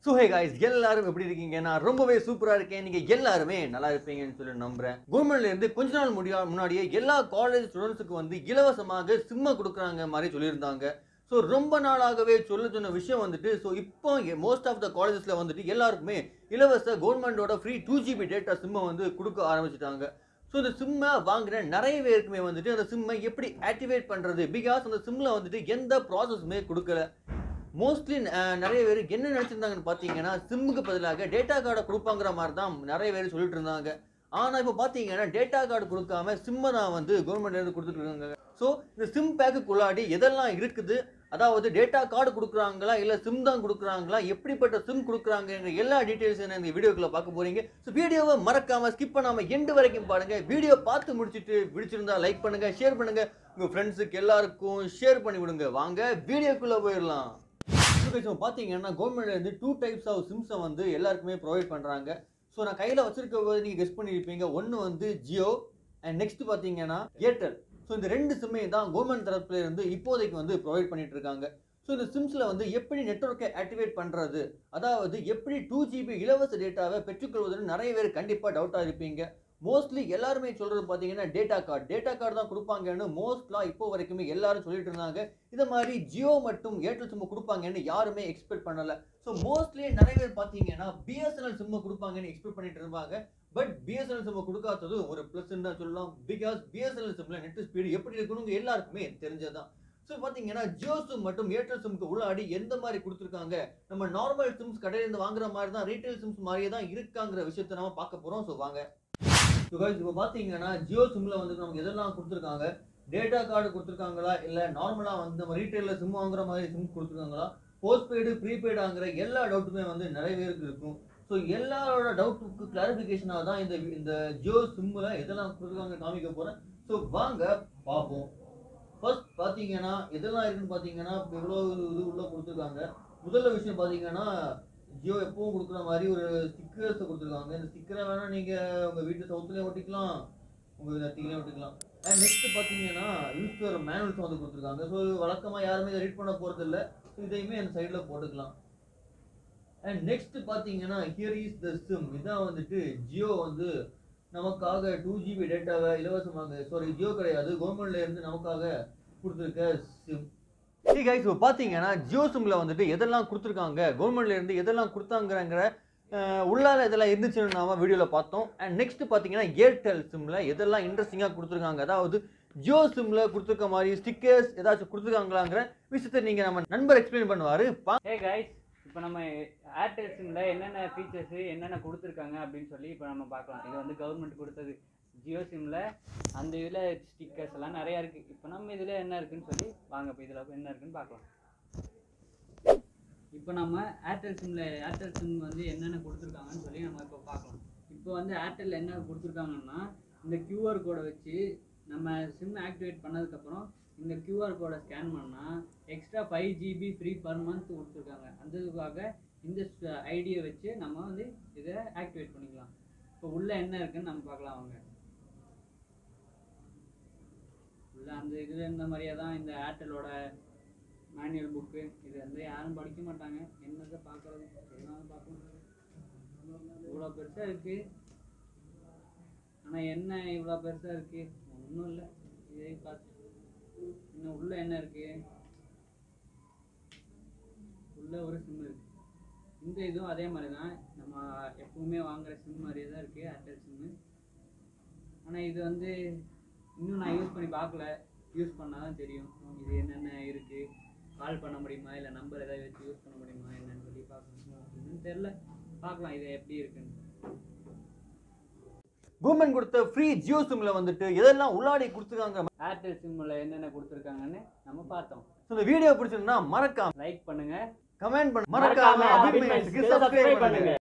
So hey guys எல்லாரும் எப்படி இருக்கீங்க நான் ரொம்பவே சூப்பராக இருக்கேன் நீங்கள் எல்லாருமே நல்லா இருப்பீங்கன்னு சொல்லி நம்புறேன் கவர்மெண்ட்ல இருந்து கொஞ்ச நாள் முடியா முன்னாடியே எல்லா காலேஜ் ஸ்டூடெண்ட்ஸுக்கு வந்து இலவசமாக சிம்மை கொடுக்குறாங்க மாதிரி சொல்லியிருந்தாங்க ஸோ ரொம்ப நாளாகவே சொல்ல சொன்ன விஷயம் வந்துட்டு ஸோ இப்போ மோஸ்ட் ஆஃப் த காலேஜஸில் வந்துட்டு எல்லாருக்குமே இலவச கவர்மெண்டோட ஃப்ரீ டூ ஜிபி டேட்டா சிம்மை வந்து கொடுக்க ஆரம்பிச்சிட்டாங்க ஸோ இந்த சிம்மை வாங்குற நிறைய பேருக்குமே வந்துட்டு அந்த சிம்மை எப்படி ஆக்டிவேட் பண்ணுறது பிகாஸ் அந்த சிம்மில் வந்துட்டு எந்த ப்ராசஸுமே கொடுக்கல மோஸ்ட்லி நிறைய பேர் என்ன நினச்சிருந்தாங்கன்னு பார்த்தீங்கன்னா சிம்முக்கு பதிலாக டேட்டா கார்டை கொடுப்பாங்கிற மாதிரி தான் நிறைய பேர் சொல்லிட்டு இருந்தாங்க ஆனால் இப்போ பார்த்தீங்கன்னா டேட்டா கார்டு கொடுக்காம சிம்மை தான் வந்து கவர்மெண்ட்லேருந்து கொடுத்துட்டு இருக்காங்க ஸோ இந்த சிம் பேக்குக்குள்ளாடி எதெல்லாம் இருக்குது அதாவது டேட்டா கார்டு கொடுக்குறாங்களா இல்லை சிம் தான் கொடுக்குறாங்களா எப்படிப்பட்ட சிம் கொடுக்குறாங்கங்கிற எல்லா டீட்டெயில்ஸும் இந்த வீடியோக்குள்ள பார்க்க போறீங்க ஸோ வீடியோவை மறக்காம ஸ்கிப் பண்ணாம எண்டு வரைக்கும் பாருங்க வீடியோ பார்த்து முடிச்சிட்டு பிடிச்சிருந்தா லைக் பண்ணுங்க ஷேர் பண்ணுங்க உங்க ஃப்ரெண்ட்ஸுக்கு எல்லாருக்கும் ஷேர் பண்ணி விடுங்க வாங்க வீடியோக்குள்ள போயிடலாம் ஸோ பார்த்தீங்கன்னா கவர்மெண்ட்ல இருந்து டூ டைப்ஸ் ஆஃப் சிம்ஸை வந்து எல்லாருக்குமே ப்ரொவைட் பண்ணுறாங்க ஸோ நான் கையில் வச்சிருக்க போது நீங்கள் கெஸ் பண்ணியிருப்பீங்க ஒன்று வந்து ஜியோ அண்ட் நெக்ஸ்ட் பார்த்தீங்கன்னா ஏர்டெல் ஸோ இந்த ரெண்டு சிம்மையும் தான் கவர்மெண்ட் தரப்புல இருந்து இப்போதைக்கு வந்து ப்ரொவைட் பண்ணிட்டு இருக்காங்க ஸோ இந்த சிம்ஸில் வந்து எப்படி நெட்ஒர்க்கை ஆக்டிவேட் பண்ணுறது அதாவது எப்படி டூ ஜிபி இலவச டேட்டாவை பெற்றுக்கொள்வதுன்னு நிறைய பேர் கண்டிப்பாக டவுட்டாக இருப்பீங்க மோஸ்ட்லி எல்லாருமே சொல்கிறது பார்த்தீங்கன்னா டேட்டா கார்டு டேட்டா கார்டு தான் கொடுப்பாங்கன்னு மோஸ்ட்லாம் இப்போ வரைக்குமே எல்லாரும் சொல்லிட்டு இருந்தாங்க இந்த மாதிரி ஜியோ மற்றும் ஏர்டெல் சிம்மு கொடுப்பாங்கன்னு யாருமே எக்ஸ்பெக்ட் பண்ணல ஸோ மோஸ்ட்லி நிறைய பேர் பார்த்தீங்கன்னா பிஎஸ்என்எல் சிம்மு கொடுப்பாங்கன்னு எக்ஸ்பெக்ட் பண்ணிட்டு இருந்தாங்க பட் பிஎஸ்என்எல் சிம்மு கொடுக்காதது ஒரு ப்ளஸ்ன்னு தான் சொல்லலாம் பிகாஸ் பிஎஸ்என்எல் சிம்ல நெட் ஸ்பீடு எப்படி இருக்கணுங்க எல்லாருக்குமே தெரிஞ்சதுதான் ஸோ பார்த்தீங்கன்னா ஜியோ சிம் மற்றும் ஏர்டெல் சிம்க்கு உள்ளாடி எந்த மாதிரி கொடுத்துருக்காங்க நம்ம நார்மல் சிம்ஸ் கடையிலேருந்து வாங்குற மாதிரி தான் ரீட்டைல் சிம்ஸ் மாதிரியே தான் இருக்காங்கிற விஷயத்தை நம்ம பார்க்க போகிறோம் ஸோ வாங்க ஸோ guys இப்போ பார்த்தீங்கன்னா ஜியோ சிம்ல வந்து நமக்கு எதெல்லாம் கொடுத்துருக்காங்க டேட்டா கார்டு கொடுத்துருக்காங்களா இல்லை நார்மலாக வந்து நம்ம ரீட்டைலில் சிம் வாங்குற மாதிரி சிம் கொடுத்துருக்காங்களா போஸ்ட்பெய்டு ப்ரீபெய்டாங்கிற எல்லா டவுட்டுமே வந்து நிறைய பேருக்கு இருக்கும் ஸோ எல்லாரோட டவுட்டுக்கு கிளாரிஃபிகேஷனாக தான் இந்த இந்த ஜியோ சிம்மில் எதெல்லாம் கொடுத்துருக்காங்க காமிக்க போகிறேன் ஸோ வாங்க பார்ப்போம் ஃபர்ஸ்ட் பார்த்தீங்கன்னா எதெல்லாம் இருக்குன்னு பார்த்தீங்கன்னா இப்போ இவ்வளோ இது உள்ள கொடுத்துருக்காங்க முதல்ல விஷயம் பார்த்தீங்கன்னா ஜியோ எப்பவும் கொடுக்குற மாதிரி ஒரு ஸ்டிக்கர்ஸை கொடுத்துருக்காங்க இந்த ஸ்டிக்கரை வேணால் நீங்கள் உங்கள் வீட்டு சவுத்துலேயும் ஒட்டிக்கலாம் உங்கள் நெத்திலையும் ஒட்டிக்கலாம் அண்ட் நெக்ஸ்ட் பார்த்தீங்கன்னா யூஸ் மேனுவல்ஸ் வந்து கொடுத்துருக்காங்க ஸோ வழக்கமாக யாருமே இதை ரீட் பண்ண போகிறது இல்லை ஸோ இதையுமே அந்த சைடில் போட்டுக்கலாம் அண்ட் நெக்ஸ்ட் பார்த்தீங்கன்னா ஹியர் இஸ் த சிம் இதான் வந்துட்டு ஜியோ வந்து நமக்காக டூ ஜிபி டேட்டாவை இலவசமாக சாரி ஜியோ கிடையாது கவர்மெண்ட்ல இருந்து நமக்காக கொடுத்துருக்க சிம் சரி கைஸ் இப்போ பார்த்தீங்கன்னா ஜியோ சிம்ல வந்துட்டு எதெல்லாம் கொடுத்துருக்காங்க கவர்மெண்ட்ல இருந்து எதெல்லாம் கொடுத்தாங்கிற உள்ளால இதெல்லாம் இருந்துச்சுன்னு நாம வீடியோவில் பார்த்தோம் அண்ட் நெக்ஸ்ட் பார்த்தீங்கன்னா ஏர்டெல் சிம்ல எதெல்லாம் இன்ட்ரெஸ்டிங்காக கொடுத்துருக்காங்க அதாவது ஜியோ சிம்ல கொடுத்துருக்க மாதிரி ஸ்டிக்கர்ஸ் ஏதாச்சும் கொடுத்துருக்காங்களாங்கிற விஷயத்தை நீங்கள் நம்ம நண்பர் எக்ஸ்பிளைன் பண்ணுவார் ஹே கைஸ் இப்போ நம்ம ஏர்டெல் சிம்மில் என்னென்ன ஃபீச்சர்ஸு என்னென்ன கொடுத்துருக்காங்க அப்படின்னு சொல்லி இப்போ நம்ம பார்க்கலாம் இது வந்து கவர்மெண்ட் கொடுத்தது ஜியோ சிம்மில் அந்த இதில் ஸ்டிக்கர்ஸ் எல்லாம் நிறையா இருக்குது இப்போ நம்ம இதில் என்ன இருக்குன்னு சொல்லி வாங்க இப்போ இதில் என்ன இருக்குன்னு பார்க்கலாம் இப்போ நம்ம ஏர்டெல் சிம்மில் ஏர்டெல் சிம் வந்து என்னென்ன கொடுத்துருக்காங்கன்னு சொல்லி நம்ம இப்போ பார்க்கலாம் இப்போ வந்து ஏர்டெல் என்ன கொடுத்துருக்காங்கன்னா இந்த QR கோடை வச்சு நம்ம சிம் ஆக்டிவேட் பண்ணதுக்கப்புறம் இந்த கியூஆர் கோடை ஸ்கேன் பண்ணால் extra five GB free per month கொடுத்துருக்காங்க அந்த இதுக்காக இந்த ஐடியை வச்சு நம்ம வந்து இதை ஆக்டிவேட் பண்ணிக்கலாம் இப்போ உள்ளே என்ன இருக்குன்னு நம்ம பார்க்கலாம் வாங்க உள்ள அந்த இதில் இருந்த மாதிரியே தான் இந்த ஏர்டெல்லோட மேனுவல் புக்கு இது வந்து யாரும் படிக்க மாட்டாங்க என்னத்தை பார்க்கறது எல்லாம் பார்க்கணும் இவ்வளோ பெருசாக இருக்குது ஆனால் என்ன இவ்வளோ பெருசாக இருக்குது ஒன்றும் இல்லை இதே பார்த்து இன்னும் உள்ள என்ன இருக்கு உள்ள ஒரு சிம் இருக்கு இந்த இதுவும் அதே மாதிரி தான் நம்ம எப்பவுமே வாங்குற சிம் மாதிரியே தான் இருக்கு ஏர்டெல் சிம்மு ஆனால் இது வந்து இன்னும் நான் யூஸ் பண்ணி பார்க்கல யூஸ் பண்ணால் தான் தெரியும் இது என்னென்ன இருக்கு கால் பண்ண முடியுமா இல்லை நம்பர் ஏதாவது வச்சு யூஸ் பண்ண முடியுமா என்னன்னு சொல்லி பார்க்கணும் இன்னும் தெரில பார்க்கலாம் இது எப்படி இருக்குன்னு கவர்மெண்ட் கொடுத்த ஃப்ரீ ஜியோ சிம்ல வந்துட்டு எதெல்லாம் உள்ளாடி கொடுத்துருக்காங்க ஏர்டெல் சிம்மில் என்னென்ன கொடுத்துருக்காங்கன்னு நம்ம பார்த்தோம் So, இந்த வீடியோ பிடிச்சிருந்தா மறக்காம லைக் பண்ணுங்க கமெண்ட் பண்ண மறக்காம மறக்காம அபிமன்ஸ்க்கு அபிமன்ஸ்க்கு subscribe சப்ஸ்கிரைப் பண்ணுங்க. பண்ணுங்க